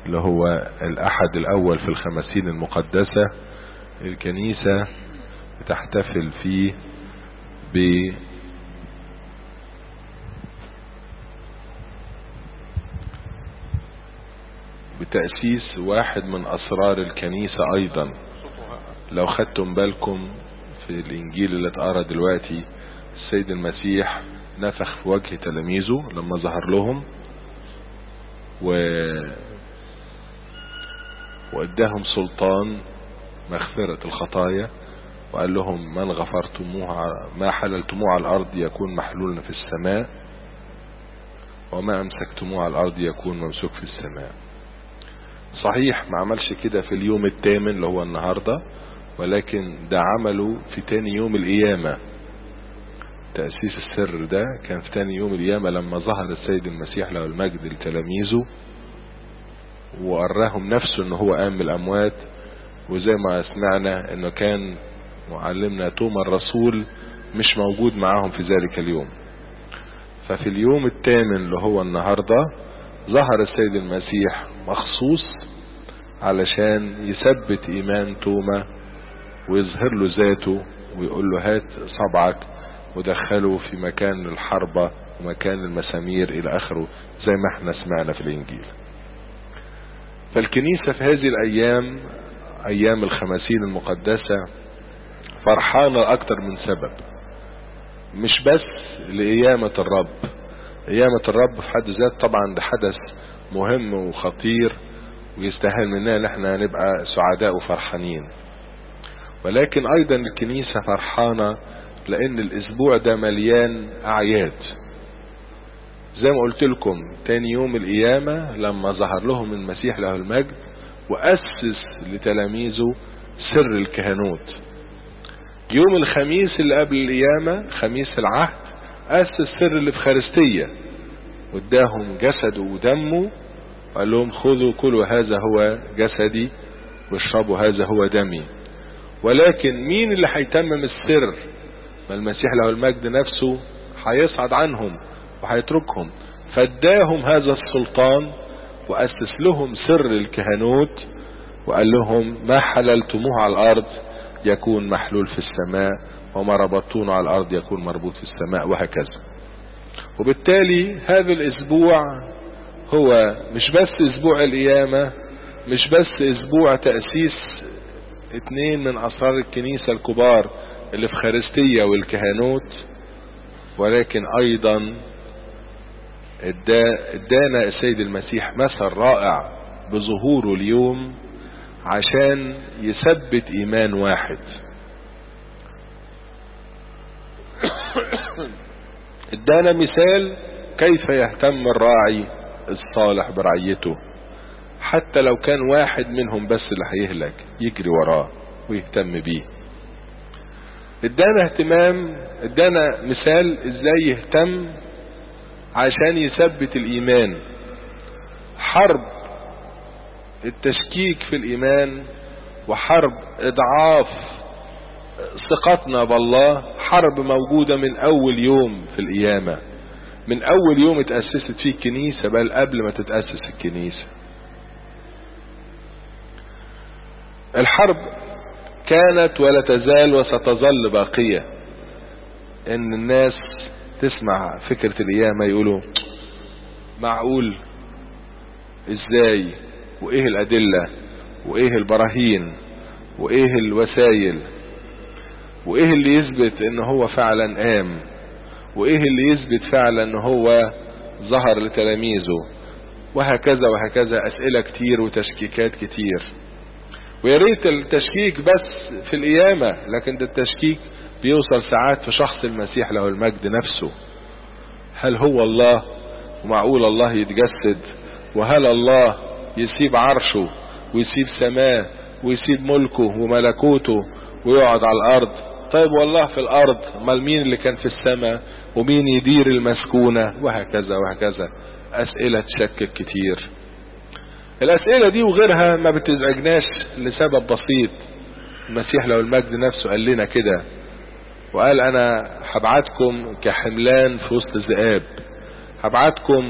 اللي هو الأحد الأول في الخمسين المقدسة الكنيسة بتحتفل فيه ب بتأسيس واحد من أسرار الكنيسة أيضا لو خدتم بالكم في الإنجيل اللي اتقرا دلوقتي السيد المسيح نفخ في وجه تلاميذه لما ظهر لهم و واداهم سلطان مغفرة الخطايا وقال لهم من غفرتموها ما حللتموه على الأرض يكون محلولا في السماء وما أمسكتموه على الأرض يكون ممسوك في السماء صحيح ما عملش كده في اليوم الثامن اللي هو النهاردة ولكن ده عمله في تاني يوم القيامة تأسيس السر ده كان في تاني يوم القيامة لما ظهر السيد المسيح له المجد لتلاميذه وأراهم نفسه ان هو قام من الأموات وزي ما سمعنا انه كان معلمنا توما الرسول مش موجود معاهم في ذلك اليوم ففي اليوم الثامن اللي هو النهاردة ظهر السيد المسيح مخصوص علشان يثبت ايمان توما ويظهر له ذاته ويقول له هات صبعك ودخله في مكان الحربة ومكان المسامير الى اخره زي ما احنا سمعنا في الانجيل فالكنيسة في هذه الايام ايام الخمسين المقدسة فرحانة اكتر من سبب مش بس لقيامة الرب قيامة الرب في حد ذات طبعا ده حدث مهم وخطير ويستاهل مننا ان احنا نبقى سعداء وفرحانين ولكن ايضا الكنيسة فرحانة لان الاسبوع ده مليان اعياد زي ما قلت لكم تاني يوم القيامة لما ظهر لهم المسيح له المجد واسس لتلاميذه سر الكهنوت يوم الخميس اللي قبل القيامة خميس العهد أسس سر الإفخارستية واداهم جسده ودمه وقال لهم خذوا كلوا هذا هو جسدي واشربوا هذا هو دمي ولكن مين اللي هيتمم السر ما المسيح له المجد نفسه هيصعد عنهم وهيتركهم فاداهم هذا السلطان وأسس لهم سر الكهنوت وقال لهم ما حللتموه على الأرض يكون محلول في السماء وما ربطتونه على الأرض يكون مربوط في السماء وهكذا وبالتالي هذا الأسبوع هو مش بس أسبوع القيامة مش بس أسبوع تأسيس اتنين من أسرار الكنيسة الكبار اللي في خارستية والكهنوت ولكن أيضا ادانا السيد المسيح مثل رائع بظهوره اليوم عشان يثبت ايمان واحد ادانا مثال كيف يهتم الراعي الصالح برعيته حتى لو كان واحد منهم بس اللي هيهلك يجري وراه ويهتم بيه ادانا اهتمام ادانا مثال ازاي يهتم عشان يثبت الايمان حرب التشكيك في الايمان وحرب اضعاف ثقتنا بالله حرب موجودة من اول يوم في القيامة من اول يوم اتأسست فيه الكنيسة بل قبل ما تتأسس الكنيسة الحرب كانت ولا تزال وستظل باقية ان الناس تسمع فكرة القيامة يقولوا معقول ازاي وايه الادلة وايه البراهين وايه الوسائل وايه اللي يثبت ان هو فعلا قام وايه اللي يثبت فعلا ان هو ظهر لتلاميذه وهكذا وهكذا اسئلة كتير وتشكيكات كتير ويا ريت التشكيك بس في القيامة لكن ده التشكيك بيوصل ساعات في شخص المسيح له المجد نفسه هل هو الله ومعقول الله يتجسد وهل الله يسيب عرشه ويسيب سماه ويسيب ملكه وملكوته ويقعد على الارض طيب والله في الارض امال مين اللي كان في السماء ومين يدير المسكونة وهكذا وهكذا اسئلة تشكك كتير الاسئلة دي وغيرها ما بتزعجناش لسبب بسيط المسيح لو المجد نفسه قال لنا كده وقال انا هبعتكم كحملان في وسط ذئاب هبعتكم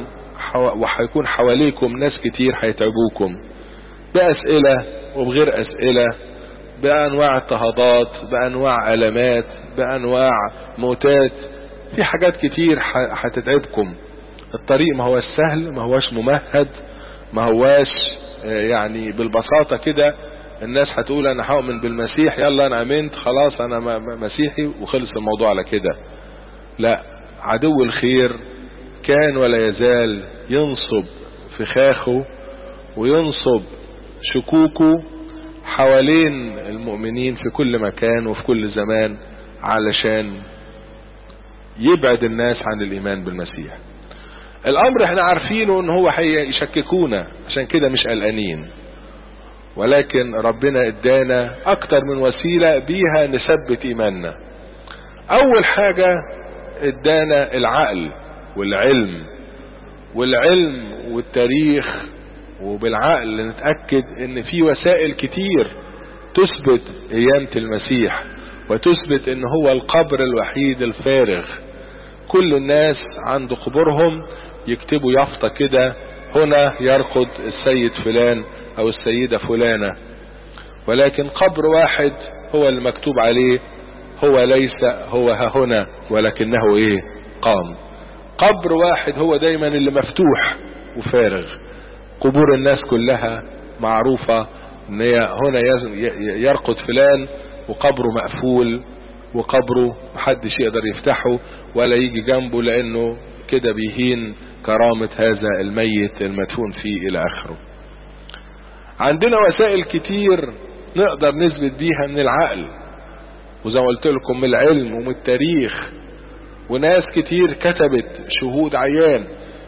وهيكون حواليكم ناس كتير هيتعبوكم بأسئلة وبغير أسئلة بأنواع اضطهادات بأنواع ألمات بأنواع موتات في حاجات كتير هتتعبكم الطريق ما هو سهل ما هواش ممهد ما هواش يعني بالبساطة كده الناس هتقول انا هؤمن بالمسيح يلا انا امنت خلاص انا مسيحي وخلص الموضوع على كده لا عدو الخير كان ولا يزال ينصب فخاخه وينصب شكوكه حوالين المؤمنين في كل مكان وفي كل زمان علشان يبعد الناس عن الايمان بالمسيح الامر احنا عارفينه ان هو هيشككونا عشان كده مش قلقانين ولكن ربنا ادانا اكتر من وسيلة بيها نثبت ايماننا اول حاجة ادانا العقل والعلم والعلم والتاريخ وبالعقل نتأكد ان في وسائل كتير تثبت قيامة المسيح وتثبت ان هو القبر الوحيد الفارغ كل الناس عند قبورهم يكتبوا يافطة كده هنا يرقد السيد فلان او السيدة فلانة ولكن قبر واحد هو المكتوب عليه هو ليس هو ها هنا ولكنه ايه قام قبر واحد هو دايما اللي مفتوح وفارغ قبور الناس كلها معروفة ان هنا يرقد فلان وقبره مقفول وقبره محدش يقدر يفتحه ولا يجي جنبه لانه كده بيهين كرامة هذا الميت المدفون فيه الى اخره عندنا وسائل كتير نقدر نثبت بيها من العقل وزي ما قلت لكم من العلم ومن التاريخ وناس كتير كتبت شهود عيان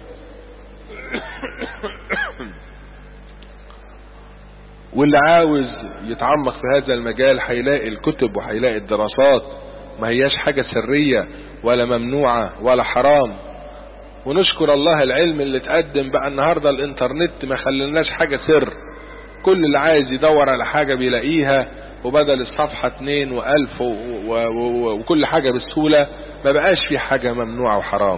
واللي عاوز يتعمق في هذا المجال هيلاقي الكتب وهيلاقي الدراسات ما هياش حاجة سرية ولا ممنوعة ولا حرام ونشكر الله العلم اللي تقدم بقى النهاردة الانترنت ما خلناش حاجة سر كل اللي عايز يدور على حاجة بيلاقيها وبدل الصفحة اتنين والف و... و... و... وكل حاجة بسهولة ما بقاش في حاجة ممنوعة وحرام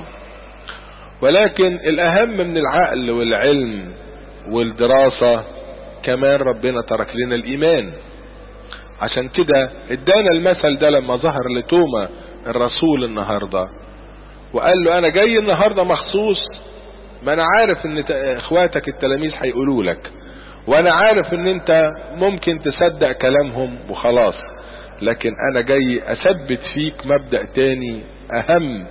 ولكن الاهم من العقل والعلم والدراسة كمان ربنا ترك لنا الايمان عشان كده ادانا المثل ده لما ظهر لتوما الرسول النهاردة وقال له انا جاي النهاردة مخصوص ما انا عارف ان اخواتك التلاميذ هيقولوا لك وانا عارف ان انت ممكن تصدق كلامهم وخلاص لكن انا جاي اثبت فيك مبدأ تاني اهم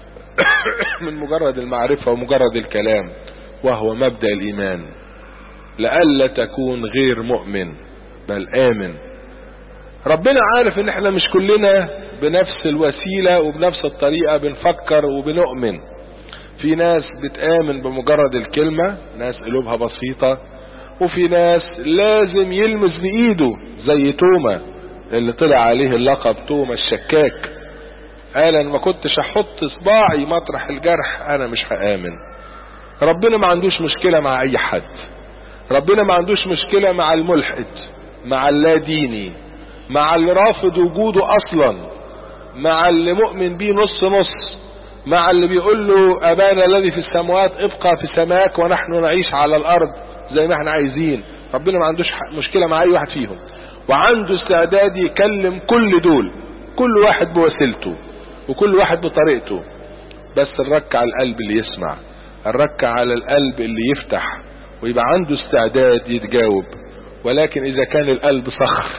من مجرد المعرفة ومجرد الكلام وهو مبدأ الايمان لألا تكون غير مؤمن بل آمن ربنا عارف ان احنا مش كلنا بنفس الوسيلة وبنفس الطريقة بنفكر وبنؤمن في ناس بتآمن بمجرد الكلمة ناس قلوبها بسيطة وفي ناس لازم يلمس بإيده زي توما اللي طلع عليه اللقب توما الشكاك قال انا ما كنتش احط صباعي مطرح الجرح انا مش هآمن ربنا ما عندوش مشكلة مع اي حد ربنا ما عندوش مشكلة مع الملحد مع اللاديني مع اللي رافض وجوده اصلا مع اللي مؤمن بيه نص نص مع اللي بيقول له ابانا الذي في السماوات ابقى في سماك ونحن نعيش على الارض زي ما احنا عايزين ربنا ما عندوش مشكلة مع اي واحد فيهم وعنده استعداد يكلم كل دول كل واحد بوسيلته وكل واحد بطريقته بس الرك على القلب اللي يسمع الرك على القلب اللي يفتح ويبقى عنده استعداد يتجاوب ولكن اذا كان القلب صخر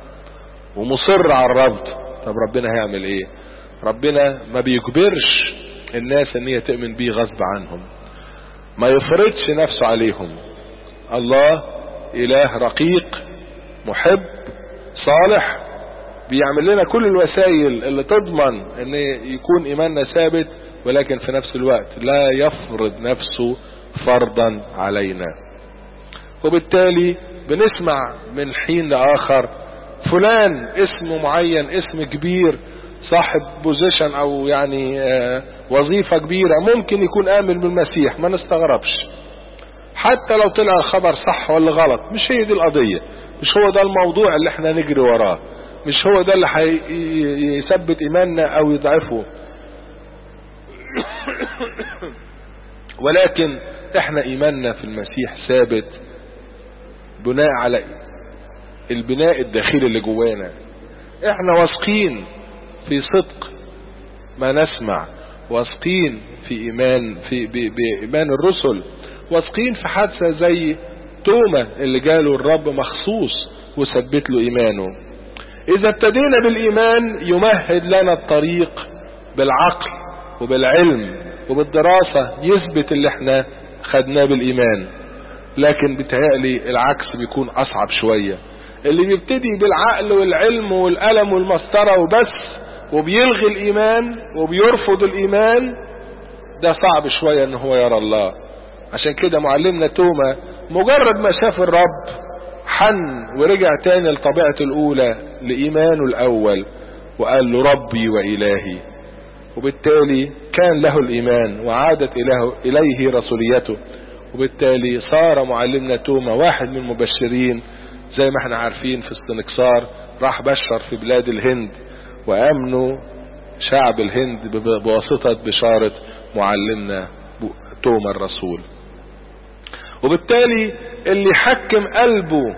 ومصر على الرفض طب ربنا هيعمل ايه ربنا ما بيجبرش الناس ان هي تؤمن بيه غصب عنهم ما يفرضش نفسه عليهم الله اله رقيق محب صالح بيعمل لنا كل الوسائل اللي تضمن ان يكون ايماننا ثابت ولكن في نفس الوقت لا يفرض نفسه فرضا علينا وبالتالي بنسمع من حين لاخر فلان اسم معين اسم كبير صاحب بوزيشن او يعني آه وظيفة كبيرة ممكن يكون امن بالمسيح ما نستغربش حتى لو طلع الخبر صح ولا غلط مش هي دي القضية مش هو ده الموضوع اللي احنا نجري وراه مش هو ده اللي هيثبت ايماننا او يضعفه ولكن احنا ايماننا في المسيح ثابت بناء على البناء الداخلي اللي جوانا احنا واثقين في صدق ما نسمع واثقين في ايمان في بايمان الرسل واثقين في حادثة زي توما اللي جاله الرب مخصوص وثبت له ايمانه اذا ابتدينا بالايمان يمهد لنا الطريق بالعقل وبالعلم وبالدراسة يثبت اللي احنا خدناه بالايمان لكن بتهيألي العكس بيكون اصعب شوية اللي بيبتدي بالعقل والعلم والقلم والمسطرة وبس وبيلغي الايمان وبيرفض الايمان ده صعب شوية ان هو يرى الله عشان كده معلمنا توما مجرد ما شاف الرب حن ورجع تاني لطبيعته الاولى لايمانه الاول وقال له ربي والهي وبالتالي كان له الايمان وعادت إله اليه رسوليته وبالتالي صار معلمنا توما واحد من المبشرين زي ما احنا عارفين في السنكسار راح بشر في بلاد الهند وامنوا شعب الهند بواسطة بشارة معلمنا توما الرسول وبالتالي اللي يحكم قلبه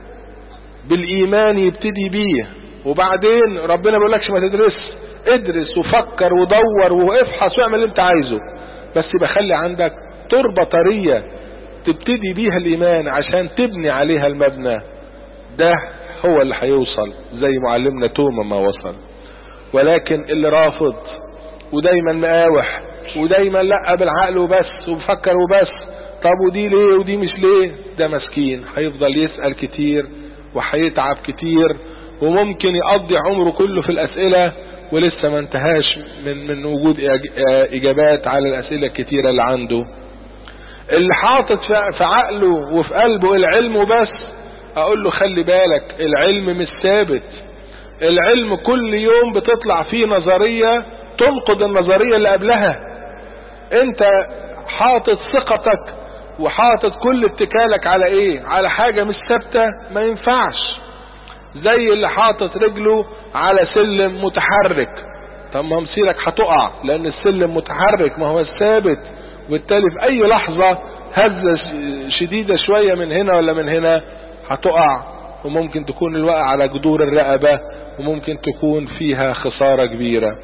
بالايمان يبتدي بيه وبعدين ربنا ما لكش ما تدرس ادرس وفكر ودور وافحص واعمل اللي انت عايزه بس يبقى خلي عندك تربة طرية تبتدي بيها الايمان عشان تبني عليها المبنى ده هو اللي هيوصل زي معلمنا توما ما وصل ولكن اللي رافض ودايما مقاوح ودايما لا بالعقل وبس وبفكر وبس طب ودي ليه ودي مش ليه ده مسكين هيفضل يسأل كتير وهيتعب كتير وممكن يقضي عمره كله في الأسئلة ولسه ما انتهاش من من وجود إجابات على الأسئلة الكتيرة اللي عنده اللي حاطط في عقله وفي قلبه العلم وبس أقول له خلي بالك العلم مش ثابت العلم كل يوم بتطلع فيه نظرية تنقض النظرية اللي قبلها انت حاطط ثقتك وحاطط كل اتكالك على ايه على حاجة مش ثابتة ما ينفعش زي اللي حاطط رجله على سلم متحرك طب ما مصيرك هتقع لان السلم متحرك ما هو الثابت وبالتالي في اي لحظة هزة شديدة شوية من هنا ولا من هنا هتقع وممكن تكون الوقع على جذور الرقبة وممكن تكون فيها خسارة كبيرة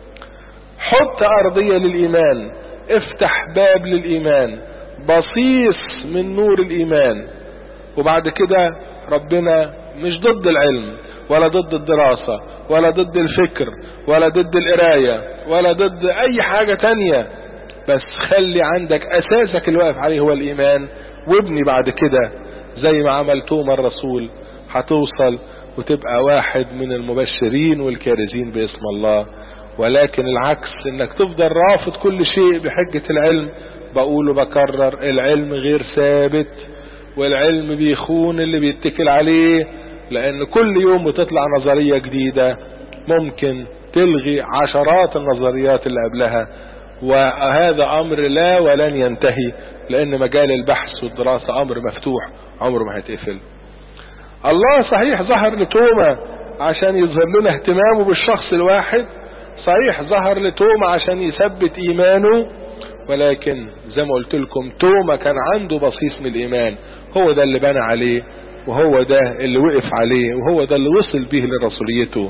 حط ارضية للايمان افتح باب للايمان بصيص من نور الايمان وبعد كده ربنا مش ضد العلم ولا ضد الدراسة ولا ضد الفكر ولا ضد القراية ولا ضد اي حاجة تانية بس خلي عندك اساسك اللي واقف عليه هو الايمان وابني بعد كده زي ما عمل توما الرسول هتوصل وتبقى واحد من المبشرين والكارزين باسم الله ولكن العكس انك تفضل رافض كل شيء بحجة العلم بقول وبكرر العلم غير ثابت والعلم بيخون اللي بيتكل عليه لان كل يوم بتطلع نظرية جديدة ممكن تلغي عشرات النظريات اللي قبلها وهذا امر لا ولن ينتهي لان مجال البحث والدراسة امر مفتوح عمره ما هيتقفل الله صحيح ظهر لتوما عشان يظهر لنا اهتمامه بالشخص الواحد صحيح ظهر لتوما عشان يثبت ايمانه ولكن زي ما قلت لكم توما كان عنده بصيص من الايمان هو ده اللي بنى عليه وهو ده اللي وقف عليه وهو ده اللي وصل به لرسوليته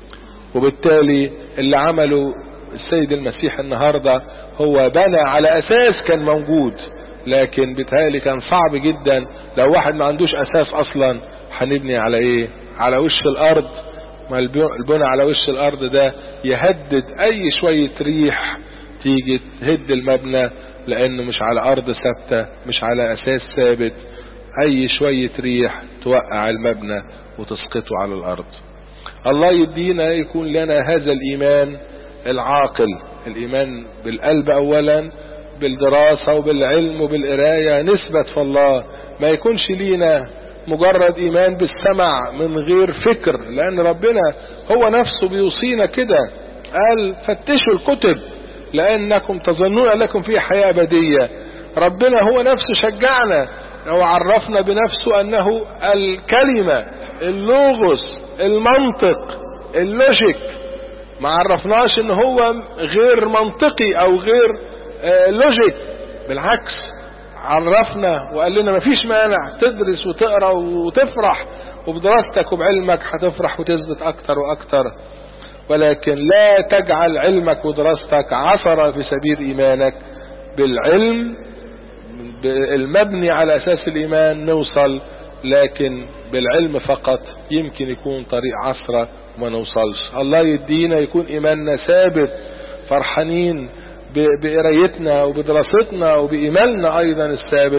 وبالتالي اللي عمله السيد المسيح النهاردة هو بنى على اساس كان موجود لكن بيتهيألي كان صعب جدا لو واحد ما عندوش اساس اصلا هنبني على ايه على وش الارض ما البنى على وش الارض ده يهدد اي شوية ريح تيجي تهد المبنى لانه مش على ارض ثابتة مش على اساس ثابت اي شوية ريح توقع المبنى وتسقطه على الارض الله يدينا يكون لنا هذا الايمان العاقل الايمان بالقلب اولا بالدراسة وبالعلم وبالقراية نثبت في الله ما يكونش لينا مجرد ايمان بالسمع من غير فكر لان ربنا هو نفسه بيوصينا كده قال فتشوا الكتب لانكم تظنون لكم في حياة ابدية ربنا هو نفسه شجعنا هو عرفنا بنفسه انه الكلمة اللوغوس المنطق اللوجيك ما عرفناش ان هو غير منطقي او غير لوجيك بالعكس عرفنا وقال لنا مفيش مانع تدرس وتقرا وتفرح وبدراستك وبعلمك هتفرح وتثبت اكتر واكتر ولكن لا تجعل علمك ودراستك عثرة في سبيل ايمانك بالعلم المبني على اساس الايمان نوصل لكن بالعلم فقط يمكن يكون طريق عثرة وما نوصلش الله يدينا يكون ايماننا ثابت فرحانين بقرايتنا وبدراستنا وبإيماننا أيضا الثابت